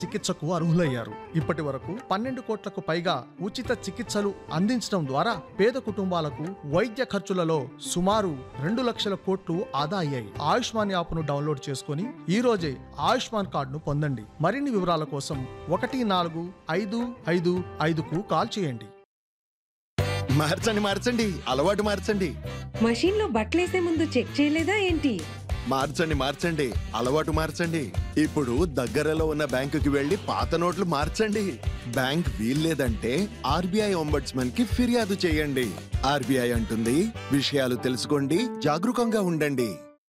చికిత్సకు అర్హులయ్యారు ఇప్పటి వరకు పన్నెండు కోట్లకు పైగా ఉచిత చికిత్సలు అందించడం ద్వారా పేద కుటుంబాలకు వైద్య ఖర్చులలో సుమారు రెండు లక్షల కోట్లు ఆదా అయ్యాయి ఆయుష్మాన్ యాప్ను డౌన్లోడ్ చేసుకుని ఈ రోజే ఆయుష్మాన్ కార్డును పొందండి మరిన్ని వివరాల కోసం ఒకటి నాలుగు ఐదు ఐదు ఐదుకు కాల్ చేయండి మార్చండి మార్చండి అలవాటు మార్చండి మషీన్లో బట్టలేసే ముందు చెక్ చేయలేదా ఏంటి మార్చండి మార్చండి అలవాటు మార్చండి ఇప్పుడు దగ్గరలో ఉన్న బ్యాంకుకి వెళ్లి పాత నోట్లు మార్చండి బ్యాంక్ వీల్లేదంటే ఆర్బీఐ ఒంబడ్స్మన్ కి ఫిర్యాదు చేయండి ఆర్బీఐ అంటుంది విషయాలు తెలుసుకోండి జాగరూకంగా ఉండండి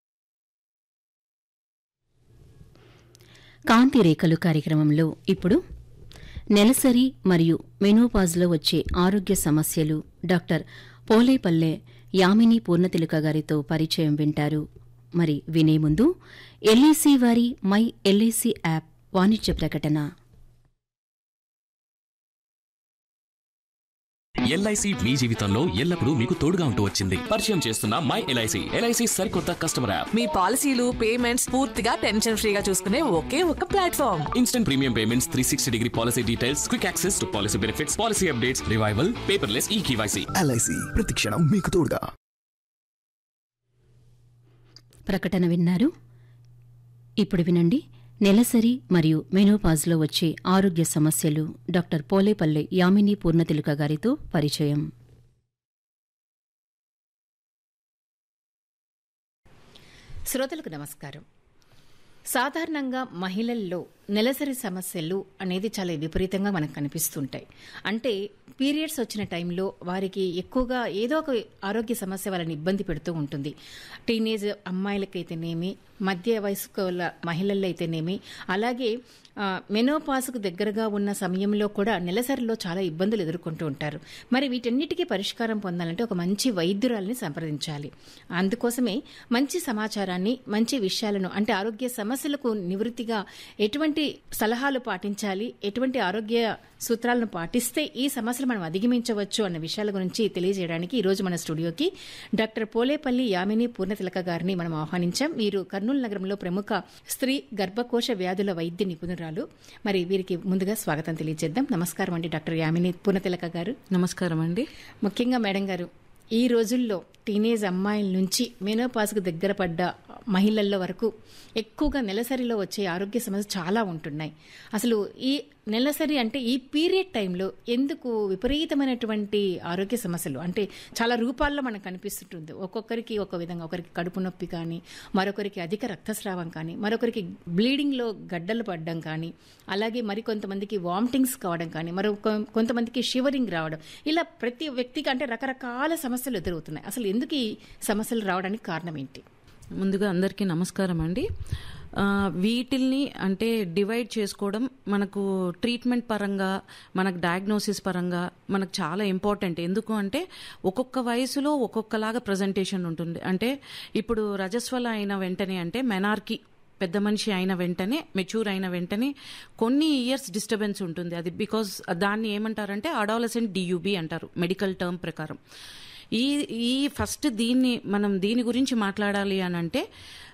కాంతి రేఖలు కార్యక్రమంలో ఇప్పుడు నెలసరి మరియు మెనోపాజ్లో వచ్చే ఆరోగ్య సమస్యలు డాక్టర్ పోలేపల్లె యామిని పూర్ణతిలక గారితో పరిచయం వింటారు మరి వినే ముందు ఎల్ఐసి వారి మై ఎల్ఐసి యాప్ వాణిజ్య ప్రకటన ఎల్ఐసి మీ జీవితంలో ఎల్లప్పుడూ మీకు తోడుగా ఉంటూ వచ్చింది పరిచయం చేస్తున్న మై ఎల్ఐసి ఎల్ఐసి సరికొత్త కస్టమర్ యాప్ మీ పాలసీలు పేమెంట్స్ పూర్తిగా టెన్షన్ ఫ్రీగా చూసుకునే ఒకే ఒక platform instant premium payments three sixty degree policy details quick access to policy benefits policy updates revival paperless e KYC LIC ప్రతిక్షణం మీకు తోడుగా ప్రకటన విన్నారు ఇప్పుడు వినండి నెలసరి మరియు మెనోపాజ్లో వచ్చే ఆరోగ్య సమస్యలు డాక్టర్ పోలేపల్లె యామిని పూర్ణతిలక గారితో పరిచయం శ్రోతలకు నమస్కారం సాధారణంగా మహిళల్లో నెలసరి సమస్యలు అనేది చాలా విపరీతంగా మనకు కనిపిస్తుంటాయి అంటే పీరియడ్స్ వచ్చిన టైంలో వారికి ఎక్కువగా ఏదో ఒక ఆరోగ్య సమస్య వాళ్ళని ఇబ్బంది పెడుతూ ఉంటుంది టీనేజ్ అమ్మాయిలకైతేనేమి మధ్య వయస్కుల మహిళల్లో అయితేనేమి అలాగే ఆ, మెనోపాస్కు దగ్గరగా ఉన్న సమయంలో కూడా నెలసరిలో చాలా ఇబ్బందులు ఎదుర్కొంటూ ఉంటారు మరి వీటన్నిటికీ పరిష్కారం పొందాలంటే ఒక మంచి వైద్యురాల్ని సంప్రదించాలి అందుకోసమే మంచి సమాచారాన్ని మంచి విషయాలను అంటే ఆరోగ్య సమస్యలకు నివృత్తిగా ఎటువంటి సలహాలు పాటించాలి ఎటువంటి ఆరోగ్య సూత్రాలను పాటిస్తే ఈ సమస్యలు మనం అధిగమించవచ్చు అన్న విషయాల గురించి తెలియజేయడానికి ఈ రోజు మన స్టూడియోకి డాక్టర్ పోలేపల్లి యామిని పూర్ణతిలక గారిని మనం ఆహ్వానించాం వీరు కర్నూలు నగరంలో ప్రముఖ స్త్రీ గర్భకోశ వ్యాధుల వైద్య నిపుణురాలు మరి వీరికి ముందుగా స్వాగతం తెలియజేద్దాం నమస్కారం అండి డాక్టర్ యామిని పూర్ణతిలక గారు నమస్కారం అండి ముఖ్యంగా మేడం గారు ఈ రోజుల్లో టీనేజ్ అమ్మాయిల నుంచి మెనోపాస్కు దగ్గర పడ్డ మహిళల్లో వరకు ఎక్కువగా నెలసరిలో వచ్చే ఆరోగ్య సమస్యలు చాలా ఉంటున్నాయి అసలు ఈ నెలసరి అంటే ఈ పీరియడ్ టైంలో ఎందుకు విపరీతమైనటువంటి ఆరోగ్య సమస్యలు అంటే చాలా రూపాల్లో మనకు కనిపిస్తుంటుంది ఒక్కొక్కరికి ఒక విధంగా ఒకరికి కడుపు నొప్పి కానీ మరొకరికి అధిక రక్తస్రావం కానీ మరొకరికి బ్లీడింగ్లో గడ్డలు పడడం కానీ అలాగే మరి కొంతమందికి వామిటింగ్స్ కావడం కానీ మరో కొ- కొంతమందికి షివరింగ్ రావడం ఇలా ప్రతి వ్యక్తికి అంటే రకరకాల సమస్యలు ఎదురవుతున్నాయి అసలు ఎందుకు ఈ సమస్యలు రావడానికి కారణం ఏంటి ముందుగా అందరికీ నమస్కారం అండి ఆ, వీటిల్ని అంటే డివైడ్ చేసుకోవడం మనకు ట్రీట్మెంట్ పరంగా మనకు డయాగ్నోసిస్ పరంగా మనకు చాలా ఇంపార్టెంట్ ఎందుకు అంటే ఒక్కొక్క వయసులో ఒక్కొక్కలాగా ప్రజెంటేషన్ ఉంటుంది అంటే ఇప్పుడు రజస్వల అయిన వెంటనే అంటే మెనార్కి పెద్ద మనిషి అయిన వెంటనే మెచ్యూర్ అయిన వెంటనే కొన్ని ఇయర్స్ డిస్టర్బెన్స్ ఉంటుంది అది బికాజ్ దాన్ని ఏమంటారంటే అడాలసెంట్ డియూబీ అంటారు మెడికల్ టర్మ్ ప్రకారం ఈ ఈ ఫస్ట్ దీన్ని మనం దీని గురించి మాట్లాడాలి అని అంటే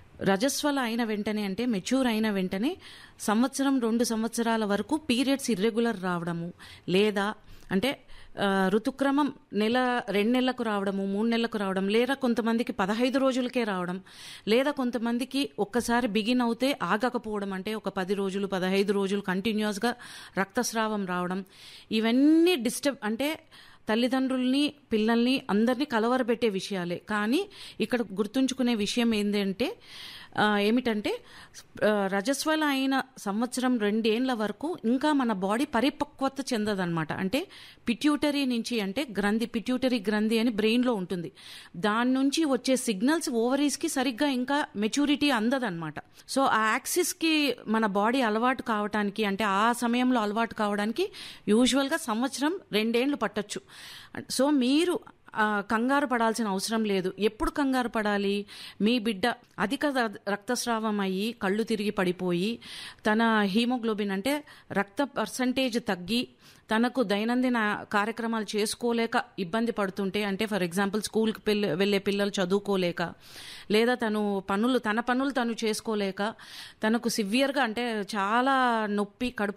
రజస్వల అయిన వెంటనే అంటే మెచ్యూర్ అయిన వెంటనే సంవత్సరం రెండు సంవత్సరాల వరకు పీరియడ్స్ ఇర్రెగ్యులర్ రావడము లేదా అంటే ఆ, ఋతుక్రమం నెల రెండు నెలలకు రావడము మూడు నెలలకు రావడం లేదా కొంతమందికి పదహైదు రోజులకే రావడం లేదా కొంతమందికి ఒక్కసారి బిగిన్ అవుతే ఆగకపోవడం అంటే ఒక పది రోజులు పదహైదు రోజులు కంటిన్యూస్గా రక్తస్రావం రావడం ఇవన్నీ డిస్టర్బ్ అంటే తల్లిదండ్రుల్ని పిల్లల్ని అందరినీ కలవరబెట్టే విషయాలే కానీ ఇక్కడ గుర్తుంచుకునే విషయం ఏంటంటే ఆ, ఏమిటంటే ఆ, రజస్వల అయిన సంవత్సరం రెండేండ్ల వరకు ఇంకా మన బాడీ పరిపక్వత చెందదన్నమాట అంటే పిట్యూటరీ నుంచి అంటే గ్రంథి పిట్యూటరీ గ్రంథి అని బ్రెయిన్లో ఉంటుంది దాని నుంచి వచ్చే సిగ్నల్స్ ఓవరీస్కి సరిగ్గా ఇంకా మెచ్యూరిటీ అందదన్నమాట సో ఆ యాక్సిస్కి మన బాడీ అలవాటు కావడానికి అంటే ఆ సమయంలో అలవాటు కావడానికి యూజువల్గా సంవత్సరం రెండేండ్లు పట్టొచ్చు సో మీరు ఆ, కంగారు పడాల్సిన అవసరం లేదు ఎప్పుడు కంగారు పడాలి మీ బిడ్డ అధిక ర- రక్తస్రావం అయ్యి కళ్ళు తిరిగి పడిపోయి తన హీమోగ్లోబిన్ అంటే రక్త పర్సంటేజ్ తగ్గి తనకు దైనందిన కార్యక్రమాలు చేసుకోలేక ఇబ్బంది పడుతుంటే అంటే ఫర్ ఎగ్జాంపుల్ స్కూల్కి పిల్ల వెళ్ళే పిల్లలు చదువుకోలేక లేదా తను పనులు తన పనులు తను చేసుకోలేక తనకు సివియర్గా అంటే చాలా నొప్పి కడుపు